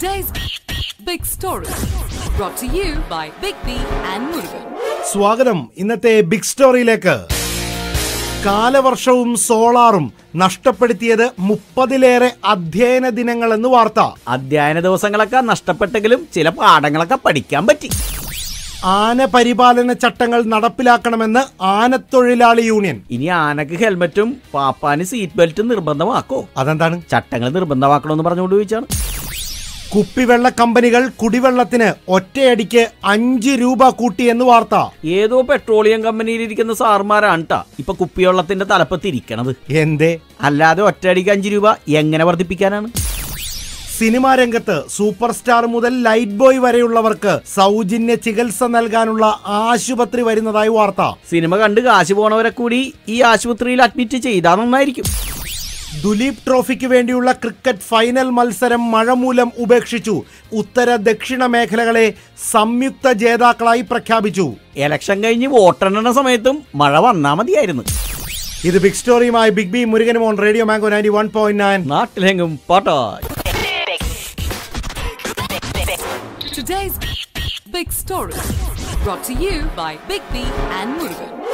Today's big story brought to you by Big B and Murugan. സ്വാഗതം ഇന്നത്തെ big സ്റ്റോറിയിലേക്ക് കാലവർഷവും സോളാറും നഷ്ടപ്പെടുത്തിയത് മുപ്പതിലേറെ അധ്യയന ദിനങ്ങളെന്ന് വാർത്ത അധ്യയന ദിവസങ്ങളൊക്കെ നഷ്ടപ്പെട്ടെങ്കിലും ചില പാഠങ്ങളൊക്കെ പഠിക്കാൻ പറ്റി ആന പരിപാലന ചട്ടങ്ങൾ നടപ്പിലാക്കണമെന്ന് ആനത്തൊഴിലാളി യൂണിയൻ ഇനി ആനക്ക് ഹെൽമറ്റും പാപ്പാന് സീറ്റ് ബെൽറ്റും നിർബന്ധമാക്കോ അതെന്താണ് ചട്ടങ്ങൾ നിർബന്ധമാക്കണമെന്ന് പറഞ്ഞുകൊണ്ട് ചോദിച്ചാണ് കുപ്പിവെള്ള കമ്പനികൾ കുടിവെള്ളത്തിന് ഒറ്റയടിക്ക് അഞ്ച് രൂപ കൂട്ടിയെന്ന് വാർത്ത ഏതോ പെട്രോളിയം കമ്പനിയിൽ ഇരിക്കുന്ന സാറുമാരാണ് ട്ടാ ഇപ്പൊ കുപ്പിവെള്ളത്തിന്റെ തലപ്പത്ത് ഇരിക്കണത് എന്തേ അല്ലാതെ ഒറ്റയടിക്ക് അഞ്ച് രൂപ എങ്ങനെ വർദ്ധിപ്പിക്കാനാണ് സിനിമാ രംഗത്ത് സൂപ്പർ സ്റ്റാർ മുതൽ ലൈറ്റ് ബോയ് വരെയുള്ളവർക്ക് സൗജന്യ ചികിത്സ നൽകാനുള്ള ആശുപത്രി വരുന്നതായി വാർത്ത സിനിമ കണ്ട് കാശ് പോണവരെ കൂടി ഈ ആശുപത്രിയിൽ അഡ്മിറ്റ് ചെയ്താൽ നന്നായിരിക്കും ദുലീപ് ട്രോഫിക്ക് വേണ്ടിയുള്ള ക്രിക്കറ്റ് ഫൈനൽ മത്സരം മഴ മൂലം ഉപേക്ഷിച്ചു ഉത്തര ദക്ഷിണ മേഖലകളെ സംയുക്ത ജേതാക്കളായി പ്രഖ്യാപിച്ചു ഇലക്ഷൻ കഴിഞ്ഞ് വോട്ടെണ്ണ സമയത്തും മഴ വന്നാ മതിയായിരുന്നു ഇത് ബിഗ് സ്റ്റോറിയുമായി ബിഗ് ബി മുരുകനും on radio mango ninety one point nine നാട്ടിലെങ്കും പാട്ടായി Today's big story brought to you by Big B and Murugan.